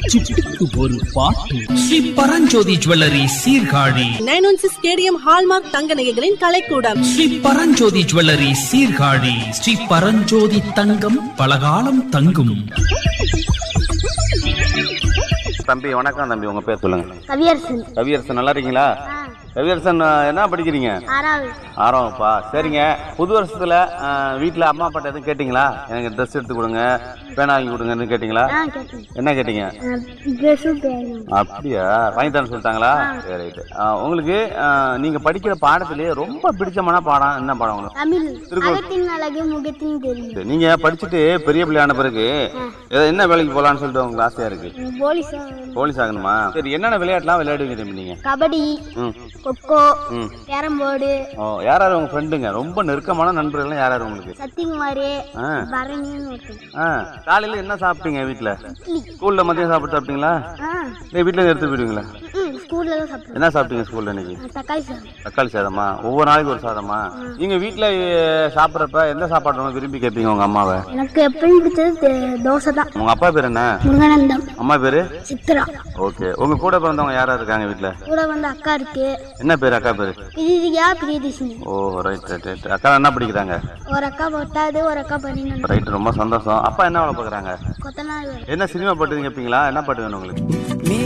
சிட்டுக்கு ஒரு பாட்டு Sri Paranjothi jewellery Sirkazhi nine one six stadium hallmark தங்க நகைகளின் கலைக்கூடம் ஸ்ரீ பரஞ்சோதி ஜுவல்லரி சீர்காழி ஸ்ரீ பரஞ்சோதி தங்கம் பலகாலம் தங்கும் தம்பி வணக்கம் தம்பி உங்க பேர் சொல்லுங்க கவியரசன் கவியரசன் நல்லா இருக்கீங்களா கவியரசன் அஹ், என்ன படிக்கிறீங்க ஆறாவது ஆறாவப்பா சரிங்க புது வருஷத்துல அஹ், வீட்ல அம்மா அப்பாட்ட எதுவும் கேட்டீங்களா எனக்கு ட்ரெஸ் எடுத்து கொடுங்க பேனா வாங்கி கொடுங்கன்னு கேட்டீங்களா ஆ கேட்டேன் என்ன கேட்டீங்க ட்ரெஸ்ஸும் பேணும் அப்படியா வாங்கி தரேன்னு சொல்லிட்டாங்களா சரி ரைட்டு உங்களுக்கு அஹ், நீங்க படிக்கிற பாடத்திலேயே ரொம்ப பிடிச்சமான பாடம் என்ன பாடம் உங்களுக்கு தமிழ் திருக்குறள். அகத்தின் அழகு முகத்தின் தெரியும் சரி, நீங்க படிச்சுட்டு பெரிய பிள்ளையான பிறகு எத- என்ன வேலைக்கு போலான்னு சொல்லிட்டு உங்களுக்கு ஆசையா இருக்கு போலீஸ் போலீஸ் ஆகணுமா சரி என்னென்ன விளையாட்டுலாம் விளையாடுவீங்க தம்பி நீங்க கபடி ம் கொக்கோ ம் கேரம்போர்டு ஓ யார் யார் உங்க ஃப்ரெண்டுங்க ரொம்ப நெருக்கமான நண்பர்கள்லாம் யார் யார் உங்களுக்கு சத்தியகுமார் ஆ பரணின்னு ஒருத்தன் ஆ காலையில என்ன சாப்பிட்டீங்க வீட்ல ஸ்கூல்ல மதியம் சாப்பிட்டு சாப்பிட்டீங்களா ஆ இல்லை வீட்டில் எடுத்து போயிடுவீங்களா ம் ஸ்கூல்ல தான் சாப்பிடுவேன் என்ன சாப்பிட்டீங்க ஸ்கூல்ல இன்னைக்கு தக்காளி சாதம் தக்காளி சாதமா ஒவ்வொரு நாளைக்கு ஒரு சாதமா நீங்க வீட்டில் சாப்பிட்றப்ப எந்த சாப்பாடு ரொம்ப விரும்பி கேட்பீங்க உங்க அம்மாவை எனக்கு எப்பயும் பிடிச்சது தே- தோசை தான் உங்க அப்பா பேர் என்ன முருகானந்தம் அம்மா பேரு சித்ரா ஓகே உங்க கூட பிறந்தவங்க யார் யார் இருக்காங்க வீட்டில் கூட வந்து அக்கா இருக்கு என்ன பேர் அக்கா பேரு Prithika Priyadharshini oh right right right அக்கா என்ன படிக்கிறாங்க ஒரு அக்கா பத்தாவது ஒரு அக்கா பன்னிரெண்டு ரைட் ரொம்ப சந்தோஷம் அப்பா என்ன வேலை பார்க்குறாங்க கொத்தனார் வேலை என்ன சினிமா பாட்டு கேட்பீங்களா என்ன பாட்டு வேணும் உங்களுக்கு